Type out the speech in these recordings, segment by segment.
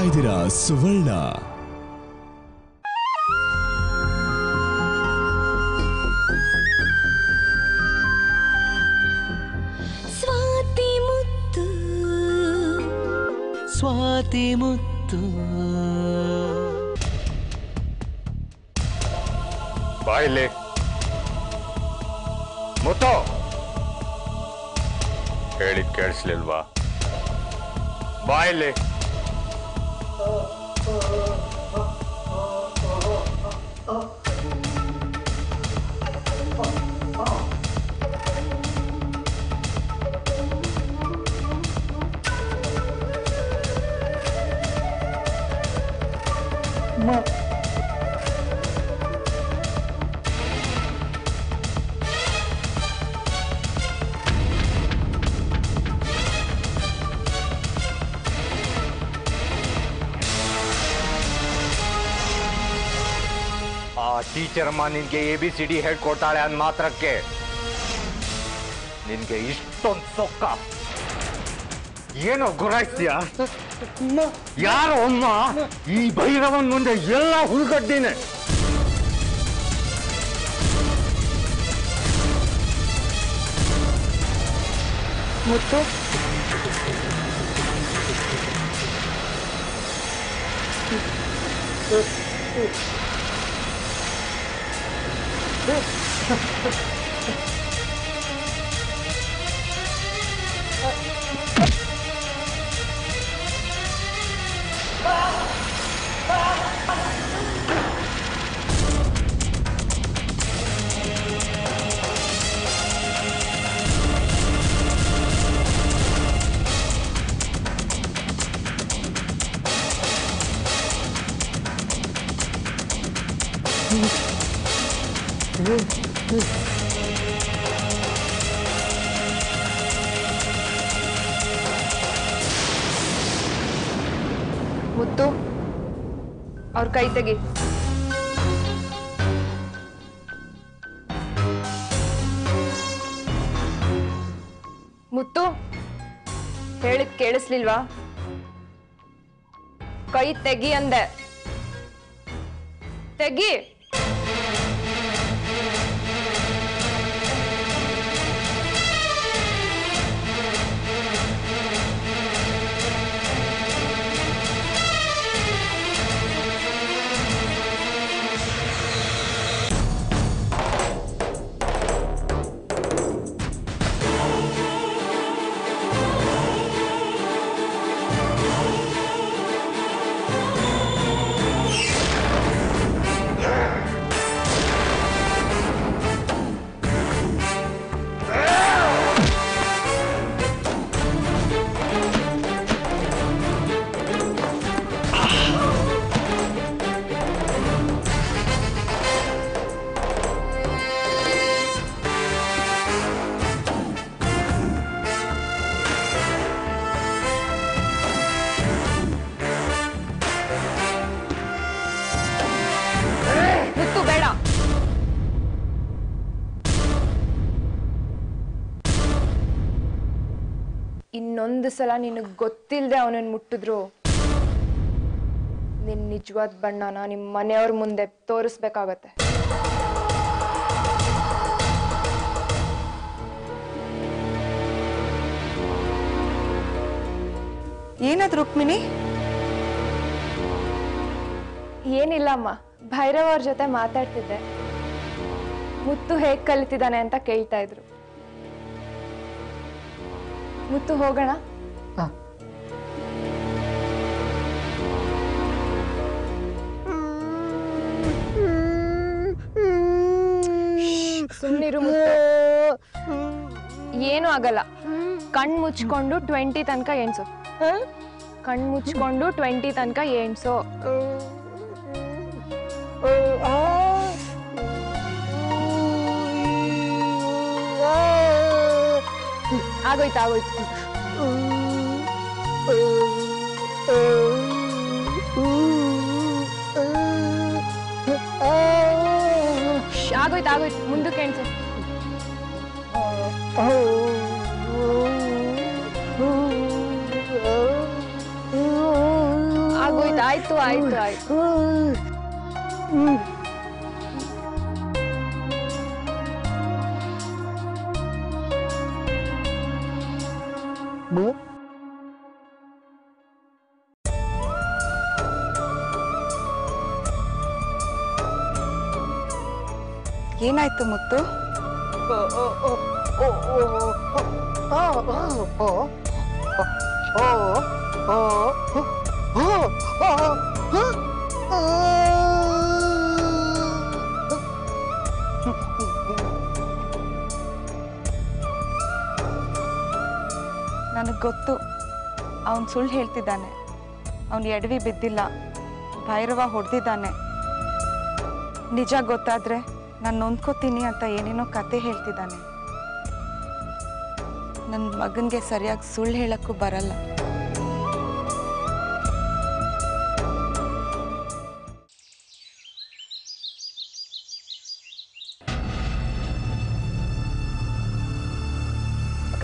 ಇದ್ದೀರಾ ಸುವರ್ಣ ಸ್ವಾತಿ ಮುತ್ತು ಸ್ವಾತಿ ಮುತ್ತು ಬಾಯಿಲಿ ಮುತ್ತು ಹೇಳಿದ್ ಕೇಳಿಸ್ಲಿಲ್ವಾ ಬಾಯಿಲಿ ಆ ಟೀಚರ್ ಅಮ್ಮ ನಿನ್ಗೆ ಎ ಬಿ ಸಿ ಡಿ ಹೇಳ್ಕೊಡ್ತಾಳೆ ಅಂದ್ ಮಾತ್ರಕ್ಕೆ ನಿನ್ಗೆ ಇಷ್ಟೊಂದು ಸೊಕ್ಕ ಏನೋ ಗುರಾಯಿಸ್ತೀಯ ಯಾರೋ ಅಮ್ಮ ಈ ಭೈರವನ್ ಮುಂದೆ ಎಲ್ಲ ಹುಡುಗಡ್ಡಿನೇ ಮುತ್ತು ಮುತ್ತು ಅವ್ರ ಕೈ ತೆಗಿ ಮುತ್ತು ಹೇಳಿದ್ ಕೇಳಿಸ್ಲಿಲ್ವಾ ಕೈ ತೆಗಿ ಅಂದೆ ತೆಗಿ ಮುತ್ತು ಬೇಡ ಇನ್ನೊಂದು ಸಲ ನಿನಗೆ ಗೊತ್ತಿಲ್ಲದೆ ಅವನನ್ನು ಮುಟ್ಟಿದ್ರು ನಿನ್ ನಿಜವಾದ ಬಣ್ಣನ ನಿಮ್ಮ ಮನೆಯವ್ರ ಮುಂದೆ ತೋರಿಸ್ಬೇಕಾಗತ್ತೆ ಏನದ್ ರುಕ್ಮಿಣಿ ಏನಿಲ್ಲ ಅಮ್ಮ ಭೈರವ್ ಅವ್ರ ಜೊತೆ ಮಾತಾಡ್ತಿದ್ದೆ ಮುತ್ತು ಹೇಗ್ ಕಲಿತಿದ್ದಾನೆ ಅಂತ ಕೇಳ್ತಾ ಇದ್ರು ಮುತ್ತು ಹೋಗೋಣ ಸುಮ್ಮನಿರು ಮುತ್ತು ಏನು ಆಗಲ್ಲ ಕಣ್ ಮುಚ್ಕೊಂಡು ಟ್ವೆಂಟಿ ತನಕ ಎಣ್ಸು ಕಣ್ ಮುಚ್ಕೊಂಡು ಟ್ವೆಂಟಿ ತನಕ ಎಣ್ಸು ಆಗೋಯ್ತು ಆಗೋಯ್ತು ಶ್ಶ್, ಆಗೋಯ್ತು ಆಗೋಯ್ತು ಮುಂದಕ್ಕೆ ಎಣ್ಸು ಆಗೋಯ್ತು ಆಯ್ತು ಆಯ್ತು ಆಯ್ತು ಏನಾಯ್ತು ಮುತ್ತು ನನಗೆ ಗೊತ್ತು ಅವನು ಸುಳ್ಳು ಹೇಳ್ತಿದ್ದಾನೆ ಅವನು ಎಡವಿ ಬಿದ್ದಿಲ್ಲ ಭೈರವ ಹೊಡೆದಿದ್ದಾನೆ ನಿಜ ಗೊತ್ತಾದ್ರೆ ನಾನು ನೊಂದ್ಕೋತೀನಿ ಅಂತ ಏನೇನೋ ಕತೆ ಹೇಳ್ತಿದ್ದಾನೆ ನನ್ನ ಮಗನಿಗೆ ಸರಿಯಾಗಿ ಸುಳ್ಳು ಹೇಳಕ್ಕೂ ಬರಲ್ಲ ಅಕ್ಕ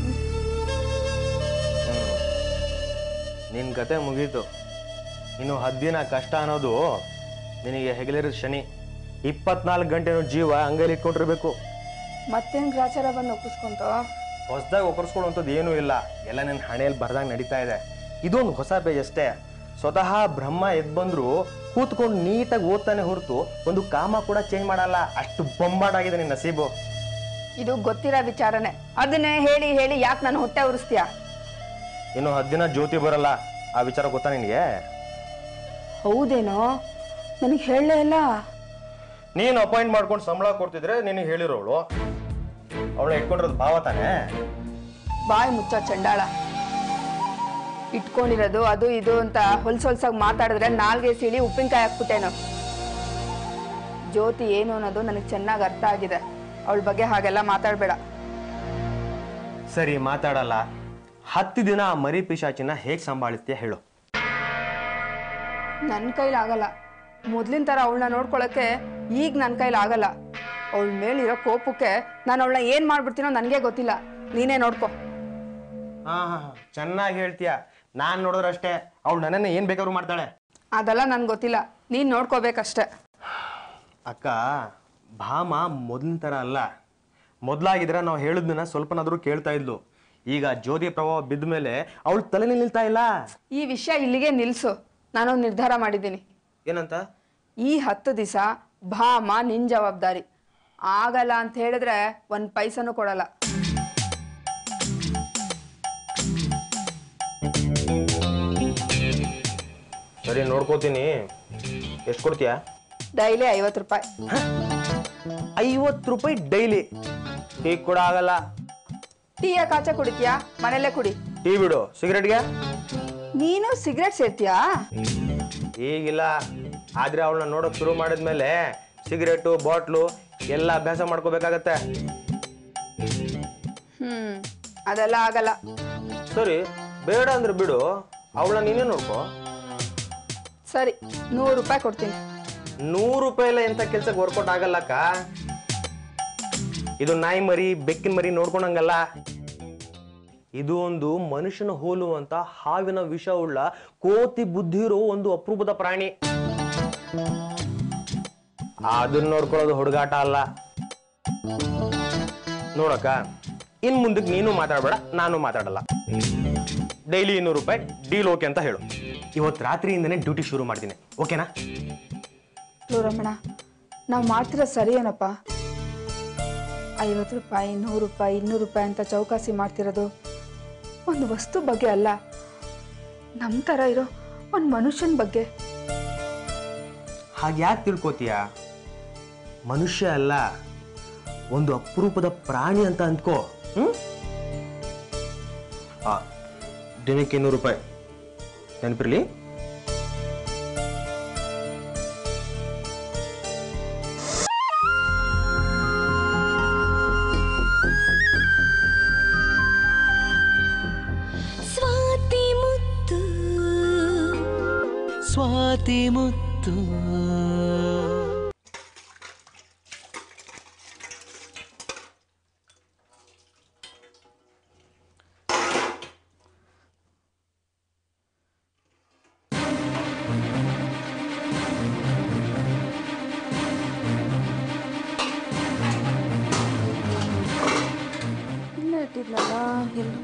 ನಿನ್ನ ಕತೆ ಮುಗೀತು ಇನ್ನು ಹದ್ದಿನ ಕಷ್ಟ ಅನ್ನೋದು ನಿನಗೆ ಹೆಗಲಿರೋದು ಶನಿ ಇಪ್ಪತ್ನಾಲ್ಕು ಗಂಟೆನೂ ಜೀವ ಅಂಗೈಲಿ ಇಟ್ಕೊಂಡಿರ್ಬೇಕು ಮತ್ತೇನು ಗ್ರಾಚಾರ ಬಂದು ಒಪ್ಪಿಸ್ಕೊಂತ ಹೊಸದಾಗಿ ಒಕ್ಕರ್ಸ್ಕೊಳ್ಳುವಂಥದ್ದು ಏನೂ ಇಲ್ಲ ಎಲ್ಲ ನಿನ್ನ ಹಣೆಯಲ್ಲಿ ಬರ್ದಾಗ ನಡೀತಾ ಇದೆ ಇದೊಂದು ಹೊಸ ಪೇಜ್ ಅಷ್ಟೇ ಸ್ವತಃ ಬ್ರಹ್ಮ ಎದ್ದು ಬಂದ್ರು ಕೂತ್ಕೊಂಡು ನೀಟಾಗಿ ಓದ್ತಾನೆ ಹೊರತು ಒಂದು ಕಾಮ ಕೂಡ ಚೇಂಜ್ ಮಾಡಲ್ಲ ಅಷ್ಟು ಬೊಂಬಾಟಾಗಿದೆ ನಿನ್ನ ನಸೀಬು ಇದು ಗೊತ್ತಿರೋ ವಿಚಾರನೆ ಅದನ್ನೇ ಹೇಳಿ ಹೇಳಿ ಯಾಕೆ ನಾನು ಹೊಟ್ಟೆ ಉರಿಸ್ತೀಯಾ ಇನ್ನು ಹದ್ದಿನ ಜ್ಯೋತಿ ಬರಲ್ಲ ಆ ವಿಚಾರ ಗೊತ್ತಾ ನಿನಗೆ ಹೌದೇನೋ ನನಗೆ ಹೇಳಲೇ ಇಲ್ಲ ನೀನು ಅಪಾಯಿಂಟ್ ಮಾಡ್ಕೊಂಡು ಸಂಬಳ ಕೊಡ್ತಿದ್ರೆ ನಿನಗೆ ಹೇಳಿರೋಳು ಅವಳ ಇಟ್ಕೊಂಡಿರೋದು ಭಾವ ತಾನೇ ಬಾಯ್ ಮುಚ್ಚ ಚಂಡಾಳ ಇಟ್ಕೊಂಡಿರೋದು ಅದು ಇದು ಅಂತ ಹೊಲ್ಸ್ ಹೊಲ್ಸಾಗಿ ಮಾತಾಡಿದ್ರೆ ನಾಲ್ಗೆ ಸೀಳಿ ಉಪ್ಪಿನಕಾಯಿ ಹಾಕ್ಬಿಟ್ಟೇನು ಜ್ಯೋತಿ ಏನು ಅನ್ನೋದು ನನಗೆ ಚೆನ್ನಾಗಿ ಅರ್ಥ ಆಗಿದೆ ಅವಳ ಬಗ್ಗೆ ಹಾಗೆಲ್ಲ ಮಾತಾಡಬೇಡ ಸರಿ ಮಾತಾಡಲ್ಲ ಹತ್ತು ದಿನ ಆ ಮರಿ ಪಿಶಾಚಿನ ಹೇಗೆ ಸಂಭಾಳಿಸ್ತೀಯ ಹೇಳು ನನ್ನ ಕೈಲಾಗಲ್ಲ ಮೊದ್ಲಿನ ಥರ ಅವಳನ್ನ ನೋಡ್ಕೊಳಕ್ಕೆ ಈಗ ನನ್ನ ಕೈಲಾಗಲ್ಲ ಅವಳ ಮೇಲಿರೋ ಕೋಪಕ್ಕೆ ನಾನು ಅವಳನ್ನ ಏನು ಮಾಡ್ಬಿಡ್ತೀನೋ ನನಗೆ ಗೊತ್ತಿಲ್ಲ ನೀನೇ ನೋಡ್ಕೊ ಹಾ ಹಾ ಚೆನ್ನಾಗಿ ಹೇಳ್ತೀಯ ನಾನು ನೋಡಿದ್ರಷ್ಟೇ ಅವಳು ನನ್ನನ್ನು ಏನು ಬೇಕಾದ್ರೂ ಮಾಡ್ತಾಳೆ ಅದೆಲ್ಲ ನನ್ಗೆ ಗೊತ್ತಿಲ್ಲ ನೀನು ನೋಡ್ಕೋಬೇಕಷ್ಟೆ ಅಕ್ಕ ಭಾಮ ಮೊದಲಿನ ಥರ ಅಲ್ಲ ಮೊದಲಾಗಿದ್ರೆ ನಾವು ಹೇಳಿದ್ನ ಸ್ವಲ್ಪನಾದ್ರೂ ಕೇಳ್ತಾ ಇದ್ಲು ಈಗ ಜ್ಯೋತಿ ಪ್ರಭಾವ ಬಿದ್ದ ಮೇಲೆ ಅವಳು ತಲೆನೇ ನಿಲ್ತಾ ಇಲ್ಲ ಈ ವಿಷಯ ಇಲ್ಲಿಗೆ ನಿಲ್ಸು ನಾನೊಂದು ನಿರ್ಧಾರ ಮಾಡಿದ್ದೀನಿ ಏನಂತ ಈ ಹತ್ತು ದಿವಸ ಭಾಮ ನಿನ್ ಜವಾಬ್ದಾರಿ ಆಗಲ್ಲ ಅಂತ ಹೇಳಿದ್ರೆ ಒಂದು ಪೈಸನೂ ಕೊಡಲ್ಲ ಸರಿ ನೋಡ್ಕೋತೀನಿ ಎಷ್ಟು ಕೊಡ್ತೀಯಾ ಡೈಲಿ ಐವತ್ತು ರೂಪಾಯಿ ಐವತ್ತು ರೂಪಾಯಿ ಡೈಲಿ ಟೀ ಕೂಡ ಆಗಲ್ಲ ಟೀಯ ಕಾಚ ಕುಡಿತೀಯಾ ಮನೆಯಲ್ಲೇ ಕುಡಿ ಟೀ ಬಿಡು ಸಿಗರೆಟ್ಗೆ ನೀನು ಸಿಗರೆಟ್ ಸೇರ್ತೀಯಾ ಈಗಿಲ್ಲ ಆದ್ರೆ ಅವಳನ್ನ ನೋಡೋಕೆ ಶುರು ಮಾಡಿದ್ಮೇಲೆ ಸಿಗರೇಟು ಬಾಟ್ಲು ಎಲ್ಲ ಅಭ್ಯಾಸ ಮಾಡ್ಕೋಬೇಕಾಗತ್ತೆ ಹ್ಮ್ ಅದೆಲ್ಲ ಆಗಲ್ಲ ಸರಿ ಬೇಡ ಅಂದ್ರೆ ಬಿಡು ಅವಳನ್ನ ನೀನೇ ನೋಡ್ಕೋ ಸರಿ ನೂರು ರೂಪಾಯಿ ಕೊಡ್ತೀನಿ ನೂರು ರೂಪಾಯಿ ಎಲ್ಲ ಎಂತ ಕೆಲ್ಸಕ್ಕೆ ವರ್ಕೌಟ್ ಆಗಲ್ಲಕ್ಕ ಇದು ನಾಯಿ ಮರಿ ಬೆಕ್ಕಿನ ಮರಿ ನೋಡ್ಕೊಂಡಂಗಲ್ಲ ಇದು ಒಂದು ಮನುಷ್ಯನ ಹೋಲುವಂತ ಹಾವಿನ ವಿಷ ಉಳ್ಳ ಕೋತಿ ಬುದ್ಧಿ ಇರೋ ಒಂದು ಅಪರೂಪದ ಪ್ರಾಣಿ ಅದನ್ನ ನೋಡ್ಕೊಳ್ಳೋದು ಹುಡುಗಾಟ ಅಲ್ಲ ನೋಡಕ್ಕ ಇನ್ ಮುಂದಕ್ಕೆ ನೀನು ಮಾತಾಡಬೇಡ ನಾನು ಮಾತಾಡಲ್ಲ ಡೈಲಿ ಇನ್ನೂರು ರೂಪಾಯಿ ಡೀಲ್ ಓಕೆ ಅಂತ ಹೇಳು ಇವತ್ತು ರಾತ್ರಿಯಿಂದನೇ ಡ್ಯೂಟಿ ಶುರು ಮಾಡ್ತೀನಿ ಓಕೆನಾ ಲೋ ರಮಣ ನಾವು ಮಾಡ್ತಿರೋ ಸರಿ ಏನಪ್ಪ ಐವತ್ತು ರೂಪಾಯಿ ನೂರು ರೂಪಾಯಿ ಇನ್ನೂರು ರೂಪಾಯಿ ಅಂತ ಚೌಕಾಸಿ ಮಾಡ್ತಿರೋದು ಒಂದು ವಸ್ತು ಬಗ್ಗೆ ಅಲ್ಲ ನಮ್ಮ ಥರ ಇರೋ ಒಂದು ಮನುಷ್ಯನ ಬಗ್ಗೆ ಹಾಗ್ಯಾಕೆ ತಿಳ್ಕೊತೀಯ ಮನುಷ್ಯ ಅಲ್ಲ ಒಂದು ಅಪರೂಪದ ಪ್ರಾಣಿ ಅಂತ ಅಂದ್ಕೋ ಹ್ಮ್ ಆ, ದಿನಕ್ಕೆ ಇನ್ನೂರು ರೂಪಾಯಿ ನೆನಪಿರ್ಲಿ ಸ್ವಾತಿ ಮುತ್ತು ಸ್ವಾತಿ ಮುತ್ತು ಎಲ್ಲ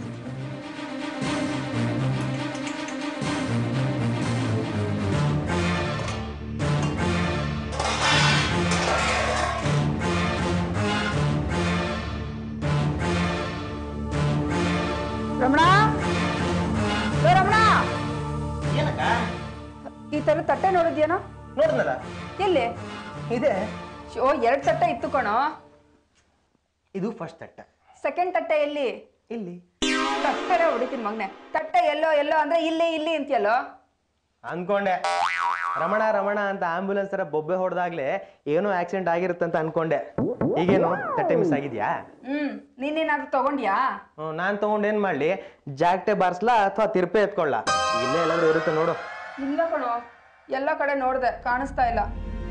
ರಮಣ ಏ ರಮಣ ಏನಕ್ಕ ಈ ತರ ತಟ್ಟೆ ನೋಡಿದ್ಯಾನೋ ನೋಡಿದ್ನಲ್ಲ ಎಲ್ಲಿ ಇದೆ ಓ ಎರಡು ತಟ್ಟೆ ಇತ್ತು ಕಣೋ ಇದು ಫಸ್ಟ್ ತಟ್ಟೆ ಸೆಕೆಂಡ್ ತಟ್ಟೆ ಎಲ್ಲಿ ಇಲ್ಲಿ ತಟ್ಟೆನೆ ಹೊಡಿತೀನಿ ಮಗ್ನೆ ತಟ್ಟೆ ಎಲ್ಲೋ ಎಲ್ಲೋ ಅಂದ್ರೆ ಇಲ್ಲಿ ಇಲ್ಲಿ ಅಂತೀಯಲ್ಲೋ ಅನ್ಕೊಂಡೆ ರಮಣ ರಮಣ ಅಂತ ಆಂಬ್ಯುಲೆನ್ಸ್ ತರ ಬೊಬ್ಬೆ ಹೊಡೆದಾಗ್ಲೇ ಏನೋ ಆಕ್ಸಿಡೆಂಟ್ ಆಗಿರುತ್ತೆ ಅಂತ ಅನ್ಕೊಂಡೆ ಈಗೇನು ತಟ್ಟೆ ಮಿಸ್ ಆಗಿದ್ಯಾ ಹ್ಮ್ ನೀನೇನಾದ್ರೂ ತಗೊಂಡ್ಯಾ ಹ್ಮ್, ನಾನ್ ತಗೊಂಡ್ ಏನ್ ಮಾಡ್ಲಿ ಜಾಗ್ಟೆ ಬಾರ್ಸ್ಲಾ ಅಥವಾ ತಿರ್ಪೆ ಎತ್ಕೊಳ್ಳ ಇಲ್ಲೇ ಎಲ್ಲಾದ್ರೂ ಇರುತ್ತೆ ನೋಡು ಇಲ್ಲ ಕಣೋ ಎಲ್ಲ ಕಡೆ ನೋಡ್ದೆ ಕಾಣಿಸ್ತಾ ಇಲ್ಲ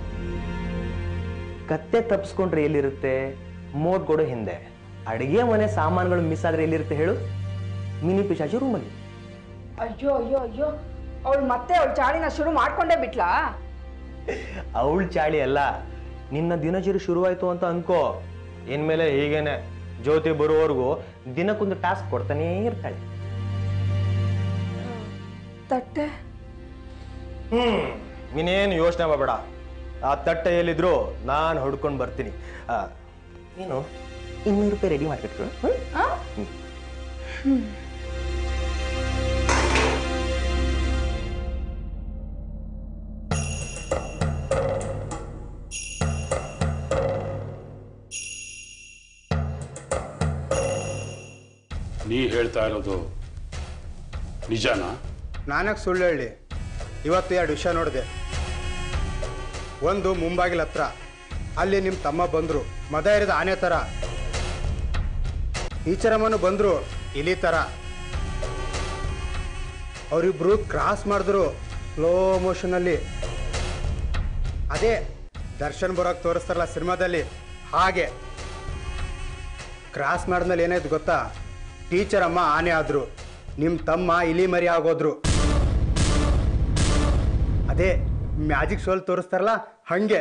ಕತ್ತೆ ತಪ್ಪಿಸ್ಕೊಂಡ್ರೆ ಎಲ್ಲಿರುತ್ತೆ ಮೋಟ್ ಕೊಡೋ ಹಿಂದೆ ಅಡಿಗೆ ಮನೆ ಸಾಮಾನುಗಳು ಮಿಸ್ ಆದ್ರೆ ಎಲ್ಲಿರುತ್ತೆ ಹೇಳು ಮಿನಿ ಪಿಶಾಚಿ ರೂಮಲ್ಲಿ ಅಯ್ಯೋ ಅಯ್ಯೋ ಅಯ್ಯೋ ಅವಳು ಮತ್ತೆ ಅವಳು ಚಾಳಿನ ಶುರು ಮಾಡ್ಕೊಂಡೇ ಬಿಟ್ಲಾ ಅವಳ ಚಾಳಿ ಅಲ್ಲ ನಿನ್ನ ದಿನಚರಿ ಶುರುವಾಯ್ತು ಅಂತ ಅನ್ಕೋ ಇನ್ಮೇಲೆ ಹೀಗೇನೆ ಜ್ಯೋತಿ ಬರುವವರೆಗೂ ದಿನಕ್ಕೊಂದು ಟಾಸ್ಕ್ ಕೊಡ್ತಾನೇ ಇರ್ತಾಳೆ ತಟ್ಟೆ ಹ್ಮ್ ನೀನೇನು ಯೋಚನೆ ಮಾಡಬೇಡ ಆ ತಟ್ಟೆ ಎಲ್ಲಿದ್ರು ನಾನು ಹೊಡ್ಕೊಂಡು ಬರ್ತೀನಿ ಆ, ನೀನು ಇನ್ನೂರು ರೂಪಾಯಿ ರೆಡಿ ಮಾಡ್ಬಿಟ್ರು ಆ? ನೀ ಹೇಳ್ತಾ ಇರೋದು ನಿಜನಾ ನಾನಕ್ಕೆ ಸುಳ್ಳು ಹೇಳಿ ಇವತ್ತು ಎರಡು ವಿಷಯ ನೋಡಿದೆ ಒಂದು ಮುಂಬಾಗಿಲ ಹತ್ರ ಅಲ್ಲಿ ನಿಮ್ಮ ತಮ್ಮ ಬಂದರು ಮದ ಇರಿದ ಆನೆ ಥರ ಟೀಚರಮ್ಮನು ಬಂದರು ಇಲಿ ಥರ ಅವರಿಬ್ರು ಕ್ರಾಸ್ ಮಾಡಿದ್ರು ಸ್ಲೋ ಮೋಷನಲ್ಲಿ ಅದೇ ದರ್ಶನ್ ಬರೋಕೆ ತೋರಿಸ್ತಾರಲ್ಲ ಸಿನಿಮಾದಲ್ಲಿ ಹಾಗೆ ಕ್ರಾಸ್ ಮಾಡಿದ್ಮೇಲೆ ಏನಾಯ್ತು ಗೊತ್ತಾ ಟೀಚರ್ ಅಮ್ಮ ಆನೆ ಆದ್ರು ನಿಮ್ಮ ತಮ್ಮ ಇಲಿ ಮರಿ ಆಗೋದ್ರು ಅದೇ ಮ್ಯಾಜಿಕ್ ಶೋಲ್ ತೋರಿಸ್ತಾರಲ್ಲ ಹಂಗೆ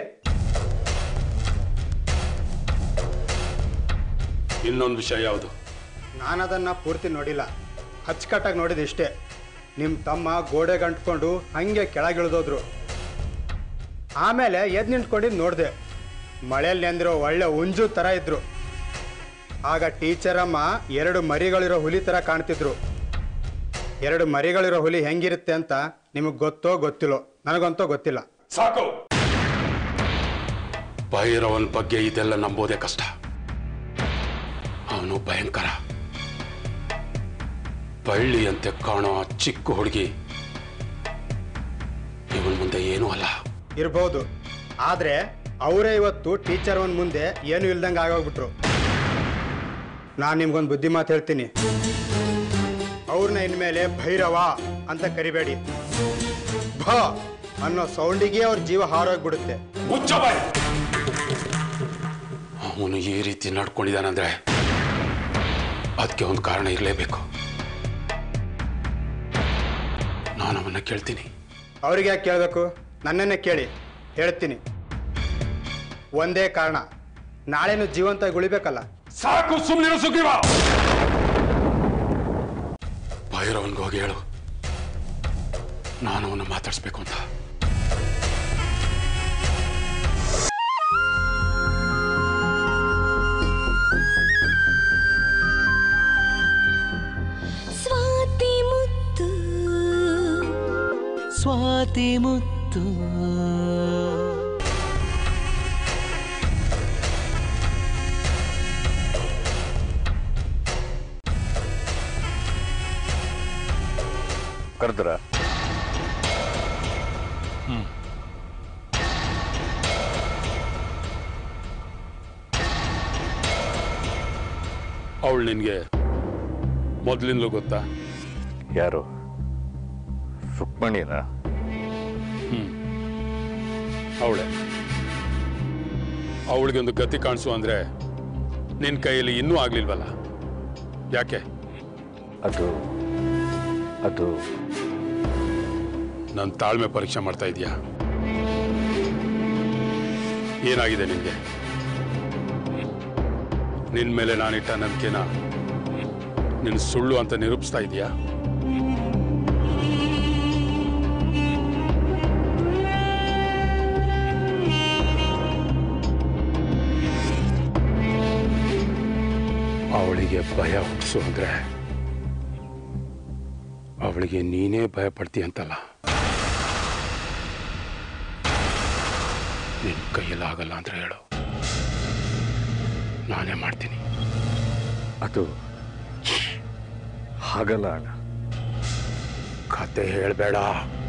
ಇನ್ನೊಂದು ವಿಷಯ ಯಾವುದು ನಾನು ಅದನ್ನು ಪೂರ್ತಿ ನೋಡಿಲ್ಲ ಅಚ್ಚುಕಟ್ಟಾಗಿ ನೋಡಿದ ಇಷ್ಟೇ ನಿಮ್ಮ ತಮ್ಮ ಗೋಡೆಗೆ ಅಂಟ್ಕೊಂಡು ಹಂಗೆ ಕೆಳಗಿಳಿದೋದ್ರು ಆಮೇಲೆ ಎದ್ದು ನಿಂತ್ಕೊಂಡಿದ್ದು ನೋಡಿದೆ ಮಳೆಯಲ್ಲಿ ನೆಂದಿರೋ ಒಳ್ಳೆ ಉಂಜು ಥರ ಇದ್ರು ಆಗ ಟೀಚರಮ್ಮ ಎರಡು ಮರಿಗಳಿರೋ ಹುಲಿ ಥರ ಕಾಣ್ತಿದ್ರು ಎರಡು ಮರಿಗಳಿರೋ ಹುಲಿ ಹೆಂಗಿರುತ್ತೆ ಅಂತ ನಿಮಗೆ ಗೊತ್ತೋ ಗೊತ್ತಿಲ್ಲೋ ನನಗಂತೂ ಗೊತ್ತಿಲ್ಲ ಸಾಕು ಭೈರವನ್ ಬಗ್ಗೆ ಇದೆಲ್ಲ ನಂಬೋದೇ ಕಷ್ಟ ಅವನು ಭಯಂಕರ ಬಳ್ಳಿಯಂತೆ ಕಾಣೋ ಆ ಚಿಕ್ಕ ಹುಡುಗಿ ಇವನ್ ಮುಂದೆ ಏನೂ ಅಲ್ಲ ಇರ್ಬೋದು ಆದರೆ ಅವರೇ ಇವತ್ತು ಟೀಚರ್ ಒಂದು ಮುಂದೆ ಏನು ಇಲ್ದಂಗೆ ಆಗೋಗ್ಬಿಟ್ರು ನಾನು ನಿಮ್ಗೊಂದು ಬುದ್ಧಿ ಮಾತು ಹೇಳ್ತೀನಿ ಅವ್ರನ್ನ ಇನ್ಮೇಲೆ ಭೈರವ ಅಂತ ಕರಿಬೇಡಿ ಭ ಅನ್ನೋ ಸೌಂಡಿಗೆ ಅವ್ರ ಜೀವ ಹಾರೋಗ್ಬಿಡುತ್ತೆ ಮುಚ್ಚ ಬಾಯ್ ಅವನು ಈ ರೀತಿ ನಡ್ಕೊಂಡಿದ್ದಾನಂದ್ರೆ ಅದಕ್ಕೆ ಒಂದು ಕಾರಣ ಇರಲೇಬೇಕು ನಾನು ಅವನ್ನ ಕೇಳ್ತೀನಿ ಅವ್ರಿಗೆ ಯಾಕೆ ಕೇಳಬೇಕು ನನ್ನನ್ನೇ ಕೇಳಿ ಹೇಳ್ತೀನಿ ಒಂದೇ ಕಾರಣ ನಾಳೆನೂ ಜೀವಂತ ಉಳಿಬೇಕಲ್ಲ ಸಾಕು ಸುಮ್ಮನೆ ಸುಗ್ರೀವ ಭೈರವನ್ಗೆ ಹೋಗಿ ಹೇಳು ನಾನು ಅವನ್ನ ಮಾತಾಡಿಸ್ಬೇಕು ಅಂತ ಸ್ವಾತಿ ಮುತ್ತು ಸ್ವಾತಿ ಮುತ್ತು ಕರೆದ್ರ ಅವಳು ನಿನಗೆ ಮೊದಲಿಂದಲೂ ಗೊತ್ತಾ ಯಾರು ಸುಕ್ಮಣಿನ ಅವಳೆ ಅವಳಿಗೆ ಒಂದು ಗತಿ ಕಾಣಿಸು ಅಂದ್ರೆ ನಿನ್ನ ಕೈಯಲ್ಲಿ ಇನ್ನೂ ಆಗ್ಲಿಲ್ವಲ್ಲ ಯಾಕೆ ಅದು ಅದು ನನ್ನ ತಾಳ್ಮೆ ಪರೀಕ್ಷೆ ಮಾಡ್ತಾ ಇದೀಯಾ ಏನಾಗಿದೆ ನಿನ್ಗೆ ನಿನ್ ಮೇಲೆ ನಾನಿಟ್ಟ ನಂಬಿಕೆನ ನಿನ್ನ ಸುಳ್ಳು ಅಂತ ನಿರೂಪಿಸ್ತಾ ಇದೀಯಾ ಅವಳಿಗೆ ಭಯ ಹುಟ್ಟಿಸು ಅಂದ್ರೆ ಅವಳಿಗೆ ನೀನೇ ಭಯ ಪಡ್ತೀಯಂತಲ್ಲ ನಿನ್ನ ಕೈಯಲ್ಲಾಗಲ್ಲ ಅಂತ ಹೇಳು ನಾನೇ ಮಾಡ್ತೀನಿ ಅದು ಹಾಗಲ್ಲ ಅಣ್ಣ ಕತೆ ಹೇಳಬೇಡ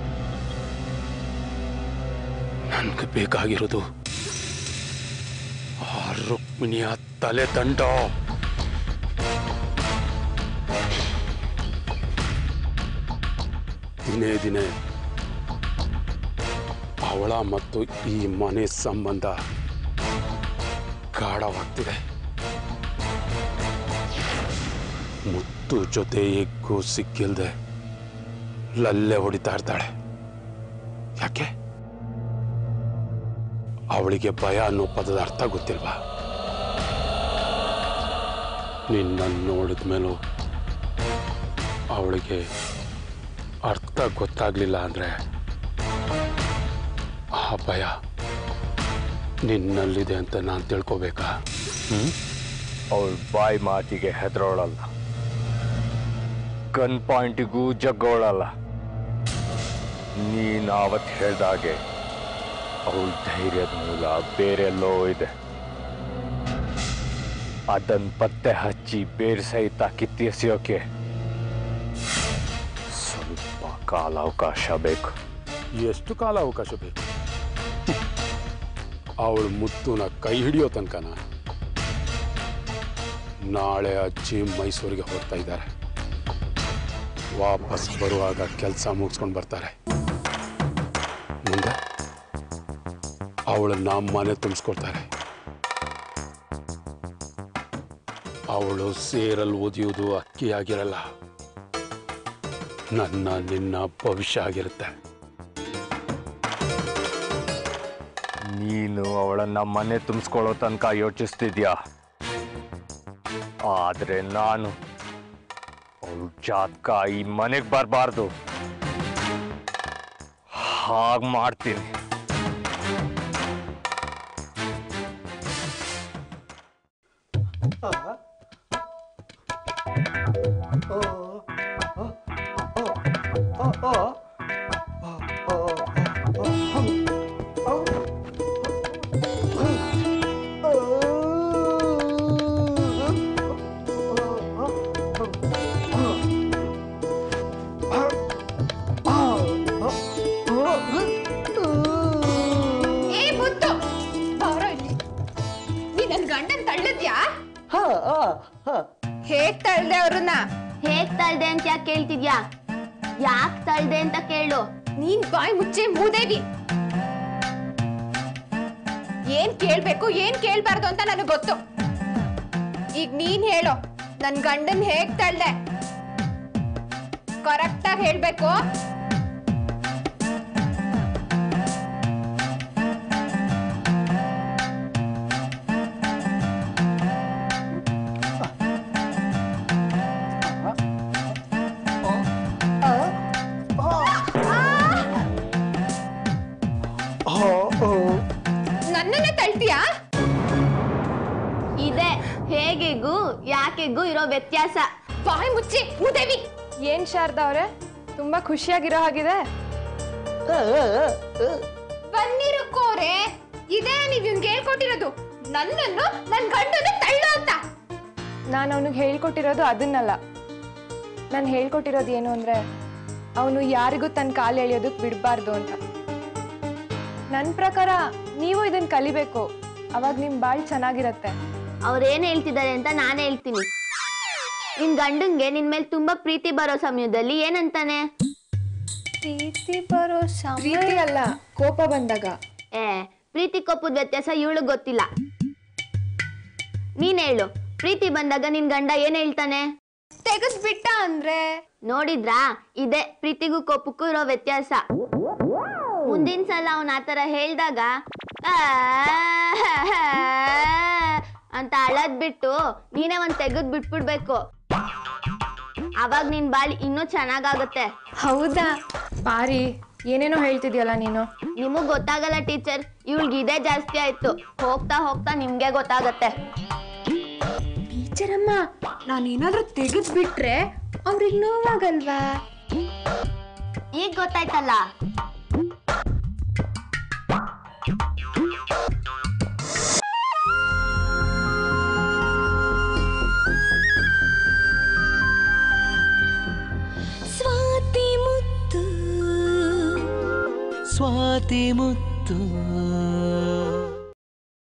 ನನ್ಗೆ ಬೇಕಾಗಿರೋದು ಆ ರುಕ್ಮಿಣಿಯ ತಲೆ ದಂಡ ದಿನೇ ದಿನೇ ಅವಳ ಮತ್ತು ಈ ಮನೆ ಸಂಬಂಧ ಗಾಢವಾಗ್ತಿದೆ ಮುತ್ತು ಜೊತೆ ಎಗ್ಗು ಸಿಕ್ಕಿಲ್ದೆ ಲಲ್ಲೆ ಹೊಡಿತಾ ಇರ್ತಾಳೆ ಯಾಕೆ ಅವಳಿಗೆ ಭಯ ಅನ್ನೋ ಪದದ ಅರ್ಥ ಗೊತ್ತಿಲ್ವಾ ನಿನ್ನ ನೋಡಿದ ಮೇಲೂ ಅವಳಿಗೆ ಅರ್ಥ ಗೊತ್ತಾಗ್ಲಿಲ್ಲ ಅಂದ್ರೆ ಆ ಭಯ ನಿನ್ನಲ್ಲಿದೆ ಅಂತ ನಾನು ತಿಳ್ಕೊಬೇಕಾ ಅವಳ ಬಾಯಿ ಮಾತಿಗೆ ಹೆದರೋಳಲ್ಲ ಗನ್ ಪಾಯಿಂಟಿಗೂ ಜಗ್ಗೋಳಲ್ಲ ನೀನು ಆವತ್ತು ಹೇಳ್ದಾಗೆ ಅವಳ ಧೈರ್ಯದ ಮೂಲ ಬೇರೆಲ್ಲೋ ಇದೆ ಅದನ್ನ ಪತ್ತೆ ಹಚ್ಚಿ ಬೇರೆ ಸಹಿತ ಕಿತ್ತಿ ಎಸೆಯೋಕೆ ಸ್ವಲ್ಪ ಕಾಲಾವಕಾಶ ಬೇಕು ಎಷ್ಟು ಕಾಲ ಅವಕಾಶ ಬೇಕು ಅವಳು ಮುತ್ತುನ ಕೈ ಹಿಡಿಯೋ ತನಕನ ನಾಳೆ ಅಜ್ಜಿ ಮೈಸೂರಿಗೆ ಹೋಗ್ತಾ ಇದ್ದಾರೆ ವಾಪಸ್ ಬರುವಾಗ ಕೆಲಸ ಮುಗಿಸ್ಕೊಂಡು ಬರ್ತಾರೆ ಮುಂದೆ ಅವಳನ್ನ ಮನೆ ತುಂಬಿಸ್ಕೊಳ್ತಾರೆ ಅವಳು ಸೇರಲ್ಲಿ ಓದಿಯೋದು ಅಕ್ಕಿ ಆಗಿರಲ್ಲ ನನ್ನ ನಿನ್ನ ಭವಿಷ್ಯ ಆಗಿರುತ್ತೆ ನೀನು ಅವಳನ್ನ ಮನೆ ತುಂಬಿಸ್ಕೊಳ್ಳೋ ತನಕ ಯೋಚಿಸ್ತಿದ್ಯಾ ಆದ್ರೆ ನಾನು ಅವಳ ಜಾತಕ ಈ ಮನೆಗೆ ಬರಬಾರ್ದು ಹಾಗೆ ಮಾಡ್ತೀನಿ ಏ ಮುತ್ತು ಬಾರೋ ಇಲ್ಲಿ ನೀ ನನ್ ಗಂಡನ್ ತಳ್ಳದ್ಯಾ ಹೇಗ್ ತಳ್ದೆ ಅವ್ರನ್ನ ಹೇಗ್ ತಳ್ದೆ ಅಂತ ಯಾಕೆ ಕೇಳ್ತಿದ್ಯಾ ಯಾಕ್ ತಳ್ದೆ ಅಂತ ಕೇಳು ನೀನ್ ಬಾಯ್ ಮುಚ್ಚೆ ಮೂದೇವಿ ಏನ್ ಕೇಳ್ಬೇಕು ಏನ್ ಕೇಳ್ಬಾರ್ದು ಅಂತ ನನಗ್ ಗೊತ್ತು ಈಗ ನೀನ್ ಹೇಳು ನನ್ ಗಂಡನ್ ಹೇಗ್ ತಳ್ದೆ ಕರೆಕ್ಟ್ ಆಗಿ ಹೇಳ್ಬೇಕು ನನ್ನನ್ನೇ ತಳ್ತೀಯಾ ಇದೆ ಹೇಗೆಗೂ ಯಾಕೆಗೂ ಇರೋ ವ್ಯತ್ಯಾಸ ಬಾಯ್ ಮುಚ್ಚಿ ಮೂದೇವಿ ಏನ್ ಶಾರದಾ ಅವ್ರೆ ತುಂಬಾ ಖುಷಿಯಾಗಿರೋ ಹಾಗಿದೆ ಬನ್ನಿರು ಕೋರೆ ಇದೇ ನೀವ್ ಇವ್ನ್ಗೆ ಹೇಳ್ಕೊಟ್ಟಿರೋದು ನನ್ನನ್ನು ನನ್ ಗಂಡನ ತಳ್ಳು ಅಂತ ನಾನು ಅವನಿಗೆ ಹೇಳ್ಕೊಟ್ಟಿರೋದು ಅದನ್ನಲ್ಲ ನಾನು ಹೇಳ್ಕೊಟ್ಟಿರೋದು ಏನು ಅಂದ್ರೆ ಅವನು ಯಾರಿಗೂ ತನ್ನ ಕಾಲು ಎಳೆಯೋದಕ್ಕೆ ಬಿಡಬಾರ್ದು ಅಂತ ನನ್ನ ಪ್ರಕಾರ ನೀವು ಇದನ್ನ ಕಲಿಬೇಕು ಅವಾಗ ನಿಮ್ ಬಾಳ್ ಚೆನ್ನಾಗಿರತ್ತೆ ಅವ್ರೇನ್ ಹೇಳ್ತಿದ್ದಾರೆ ಅಂತ ನಾನೇ ಹೇಳ್ತೀನಿ ನಿನ್ ಗಂಡಂಗೆ ನಿನ್ ಮೇಲೆ ತುಂಬಾ ಪ್ರೀತಿ ಬರೋ ಸಮಯದಲ್ಲಿ ಏನಂತಾನೆ ಪ್ರೀತಿ ಬರೋ ಪ್ರೀತಿ ಅಲ್ಲ ಕೋಪ ಬಂದಾಗ ಏ ಪ್ರೀತಿ ಕೊಪ್ಪದ ವ್ಯತ್ಯಾಸ ಇವಳು ಗೊತ್ತಿಲ್ಲ ನೀನ್ ಹೇಳು ಪ್ರೀತಿ ಬಂದಾಗ ನಿನ್ ಗಂಡ ಏನ್ ಹೇಳ್ತಾನೆ ತೆಗೆದ್ಬಿಟ್ಟ ಅಂದ್ರೆ ನೋಡಿದ್ರಾ ಇದೆ ಪ್ರೀತಿಗೂ ಕೋಪಕ್ಕೂ ಇರೋ ವ್ಯತ್ಯಾಸ ಮುಂದಿನ ಸಲ ಅವನ್ ಆತರ ಹೇಳ್ದಾಗ ಆ, ಅಂತ ಅಳದ್ ಬಿಟ್ಟು ನೀನೇ ಒಂದ್ ತೆಗೆದ್ ಬಿಟ್ಬಿಡ್ಬೇಕು ಅವಾಗ ನಿನ್ ಬಾಳ್ ಇನ್ನೂ ಚೆನ್ನಾಗಾಗುತ್ತೆ ಹೌದಾ ಪಾರಿ ಏನೇನೋ ಹೇಳ್ತಿದ್ಯಲ್ಲ ನೀನು ನಿಮಗ್ ಗೊತ್ತಾಗಲ್ಲ ಟೀಚರ್ ಇವಳಿಗೆ ಇದೇ ಜಾಸ್ತಿ ಆಯ್ತು ಹೋಗ್ತಾ ಹೋಗ್ತಾ ನಿಮ್ಗೆ ಗೊತ್ತಾಗತ್ತೆ ಟೀಚರಮ್ಮ ನಾನೇನಾದ್ರೂ ತೆಗೆದ್ಬಿಟ್ರೆ ಅವ್ರಿಗೆ ನೋವಾಗಲ್ವಾ ಈಗ ಗೊತ್ತಾಯ್ತಲ್ಲ ಸ್ವಾತಿ ಮುತ್ತು ಸ್ವಾತಿ ಮುತ್ತು